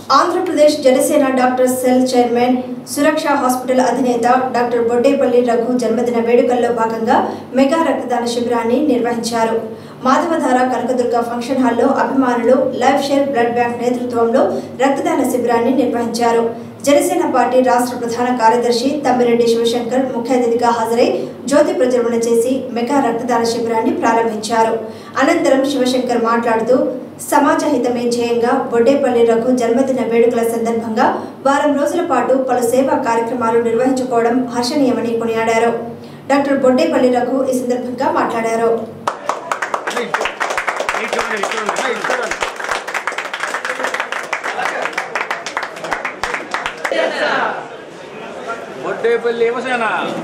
Andhra Pradesh Janasena doctor cell chairman Suraksha hospital అధినేత doctor Boddepalli Raghu జన్మదిన వేడుకల్లో భాగంగా మెగా రక్తదాన శిబిరాన్ని నిర్వహించారు మాధవధార కనకదుర్గ ఫంక్షన్ హాల్లో అభిమానులు లైఫ్ షేర్ బ్లడ్ బ్యాంక్ నేతృత్వంలో రక్తదాన శిబిరాన్ని నిర్వహించారు జనసేన పార్టీ రాష్ట్ర ప్రధాన కార్యదర్శి తమ్మిరెడ్డి శివశంకర్ ముఖ్య అతిథిగా హాజరై జ్యోతి ప్రజ్వలన చేసి మెగా రక్తదాన శిబిరాన్ని ప్రారంభించారు అనంతరం శివశంకర్ మాట్లాడుతూ సమాజ హితమే ధ్యేయంగా బొడ్డేపల్లి రఘు జన్మదిన వేడుకల సందర్భంగా వారం రోజుల పాటు పలు సేవా కార్యక్రమాలు నిర్వహించుకోవడం హర్షణీయమని కొనియాడారు డాక్టర్ బొడ్డేపల్లి రఘు ఈ సందర్భంగా మాట్లాడారు బొడ్డేపల్లి ఏమసేన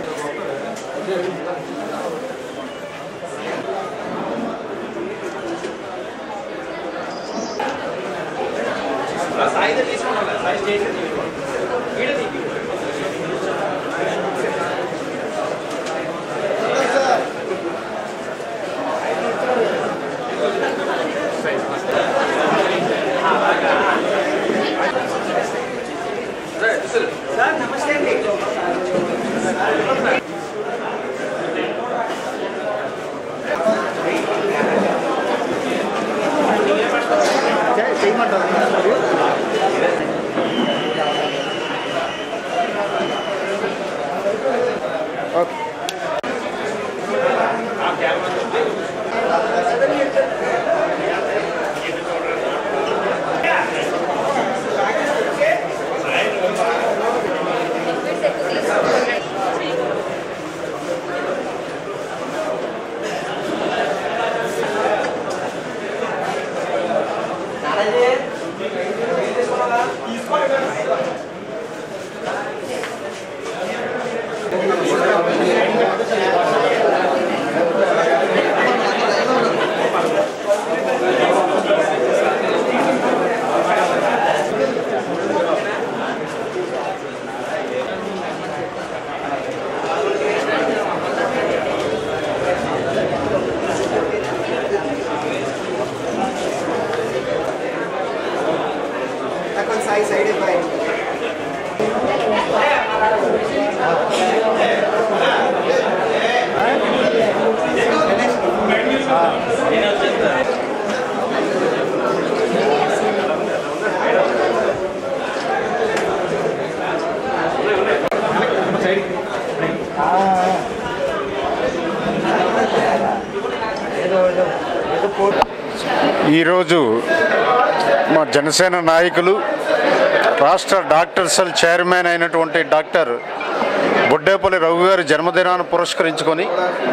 కొంచెం సైడ్ సైడ్ ఇవ్వాలి ఈరోజు మా జనసేన నాయకులు రాష్ట్ర డాక్టర్ సెల్ చైర్మన్ అయినటువంటి డాక్టర్ బొడ్డేపల్లి రఘు గారి జన్మదినాన్ని పురస్కరించుకొని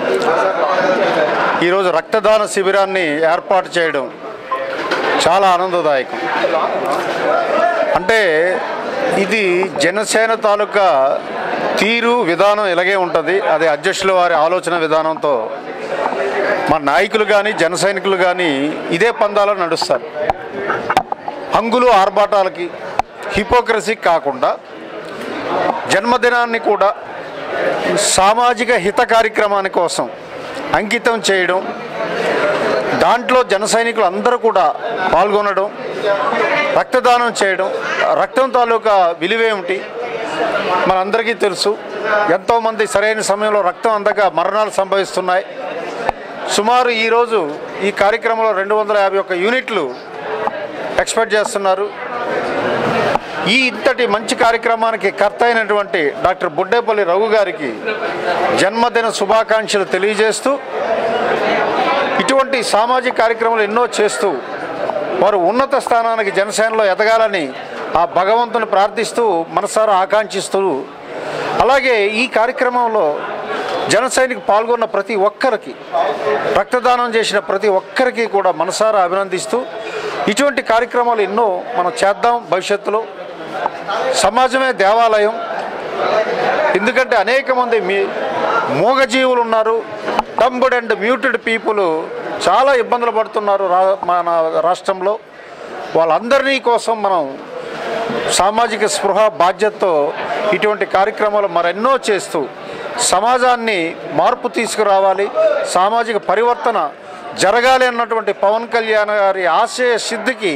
ఈరోజు రక్తదాన శిబిరాన్ని ఏర్పాటు చేయడం చాలా ఆనందదాయకం అంటే ఇది జనసేన తాలూకా తీరు విధానం ఇలాగే ఉంటుంది అది అధ్యక్షుల వారి ఆలోచన విధానంతో మా నాయకులు కానీ జన సైనికులు కానీ ఇదే పందాలో నడుస్తారు హంగులు ఆర్భాటాలకి హిపోక్రసీ కాకుండా జన్మదినాన్ని కూడా సామాజిక హిత కార్యక్రమాని కోసం అంకితం చేయడం దాంట్లో జన సైనికులు అందరూ కూడా పాల్గొనడం రక్తదానం చేయడం రక్తం తాలూకా విలువేమిటి మనందరికీ తెలుసు ఎంతోమంది సరైన సమయంలో రక్తం అందక మరణాలు సంభవిస్తున్నాయి సుమారు ఈరోజు ఈ కార్యక్రమంలో రెండు వందల యాభై ఒక్క యూనిట్లు ఎక్స్పెక్ట్ చేస్తున్నారు ఈ ఇంతటి మంచి కార్యక్రమానికి కర్త అయినటువంటి డాక్టర్ బుడ్డేపల్లి రఘు గారికి జన్మదిన శుభాకాంక్షలు తెలియజేస్తూ ఇటువంటి సామాజిక కార్యక్రమాలు ఎన్నో చేస్తూ వారు ఉన్నత స్థానానికి జనసేనలో ఎదగాలని ఆ భగవంతుని ప్రార్థిస్తూ మనసారా ఆకాంక్షిస్తూ అలాగే ఈ కార్యక్రమంలో జన సైనిక పాల్గొన్న ప్రతి ఒక్కరికి రక్తదానం చేసిన ప్రతి ఒక్కరికి కూడా మనసారా అభినందిస్తూ ఇటువంటి కార్యక్రమాలు ఎన్నో మనం చేద్దాం భవిష్యత్తులో సమాజమే దేవాలయం ఎందుకంటే అనేక మంది మీ మూగజీవులు ఉన్నారు టంబుడ్ అండ్ మ్యూటెడ్ పీపుల్ చాలా ఇబ్బందులు పడుతున్నారు రా మన రాష్ట్రంలో వాళ్ళందరినీ కోసం మనం సామాజిక స్పృహ బాధ్యతతో ఇటువంటి కార్యక్రమాలు మరెన్నో చేస్తూ సమాజాన్ని మార్పు తీసుకురావాలి సామాజిక పరివర్తన జరగాలి అన్నటువంటి పవన్ కళ్యాణ్ గారి ఆశయ సిద్ధికి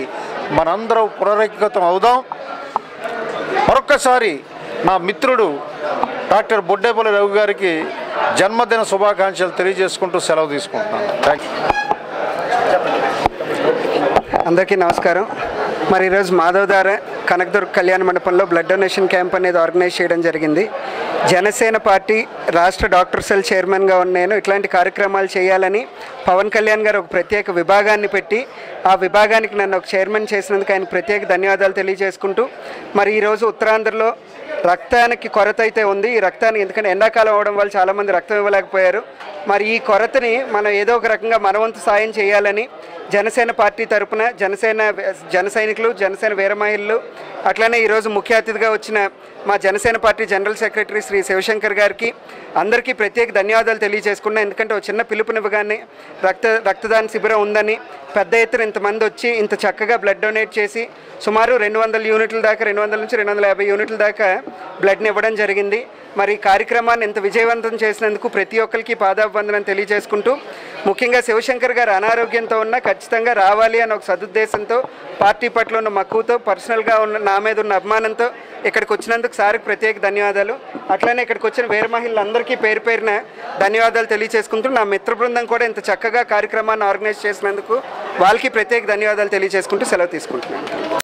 మనందరం పునరైక్యతం అవుదాం మరొక్కసారి నా మిత్రుడు డాక్టర్ బొడ్డేపల్లి రవి గారికి జన్మదిన శుభాకాంక్షలు తెలియజేసుకుంటూ సెలవు తీసుకుంటున్నాను థ్యాంక్ యూ అందరికీ నమస్కారం మరి ఈరోజు మాధవధార కనకదుర్గ కళ్యాణ మండపంలో బ్లడ్ డొనేషన్ క్యాంప్ అనేది ఆర్గనైజ్ చేయడం జరిగింది జనసేన పార్టీ రాష్ట్ర డాక్టర్ సెల్ చైర్మన్గా ఉన్న నేను ఇట్లాంటి కార్యక్రమాలు చేయాలని పవన్ కళ్యాణ్ గారు ఒక ప్రత్యేక విభాగాన్ని పెట్టి ఆ విభాగానికి నన్ను ఒక చైర్మన్ చేసినందుకు ఆయన ప్రత్యేక ధన్యవాదాలు తెలియజేసుకుంటూ మరి ఈరోజు ఉత్తరాంధ్రలో రక్తానికి కొరత అయితే ఉంది ఈ రక్తాన్ని ఎందుకంటే ఎండాకాలం అవడం వల్ల చాలామంది రక్తం ఇవ్వలేకపోయారు మరి ఈ కొరతని మనం ఏదో ఒక రకంగా మనవంతు సాయం చేయాలని జనసేన పార్టీ తరపున జనసేన జన సైనికులు జనసేన వీర మహిళలు అట్లనే ఈరోజు ముఖ్య అతిథిగా వచ్చిన మా Janasena party general secretary Shri Shivashankar గారికి అందరికీ ప్రత్యేక ధన్యవాదాలు తెలియజేసుకున్నా ఎందుకంటే ఒక చిన్న పిలుపునివ్వగానే రక్త రక్తదాన శిబిరం ఉందని పెద్ద ఎత్తున ఇంతమంది వచ్చి ఇంత చక్కగా బ్లడ్ డొనేట్ చేసి సుమారు రెండు వందల యూనిట్ల దాకా రెండు వందల నుంచి రెండు వందల యాభై యూనిట్ల దాకా బ్లడ్ని ఇవ్వడం జరిగింది మరి ఈ కార్యక్రమాన్ని ఇంత విజయవంతం చేసినందుకు ప్రతి ఒక్కరికి పాదాభివందనం తెలియజేసుకుంటూ ముఖ్యంగా శివశంకర్ గారు అనారోగ్యంతో ఉన్న ఖచ్చితంగా రావాలి అని ఒక సదుద్దేశంతో పార్టీ పట్ల ఉన్న మక్కువతో పర్సనల్గా ఉన్న నా మీద ఉన్న అభిమానంతో ఇక్కడికి వచ్చినందుకు సార్కి ప్రత్యేక ధన్యవాదాలు అట్లనే ఇక్కడికి వచ్చిన వేరే మహిళలందరికీ పేరు పేరున ధన్యవాదాలు తెలియజేసుకుంటూ నా మిత్ర బృందం కూడా ఇంత చక్కగా కార్యక్రమాన్ని ఆర్గనైజ్ చేసినందుకు వాళ్ళకి ప్రత్యేక ధన్యవాదాలు తెలియజేసుకుంటూ సెలవు తీసుకుంటున్నాను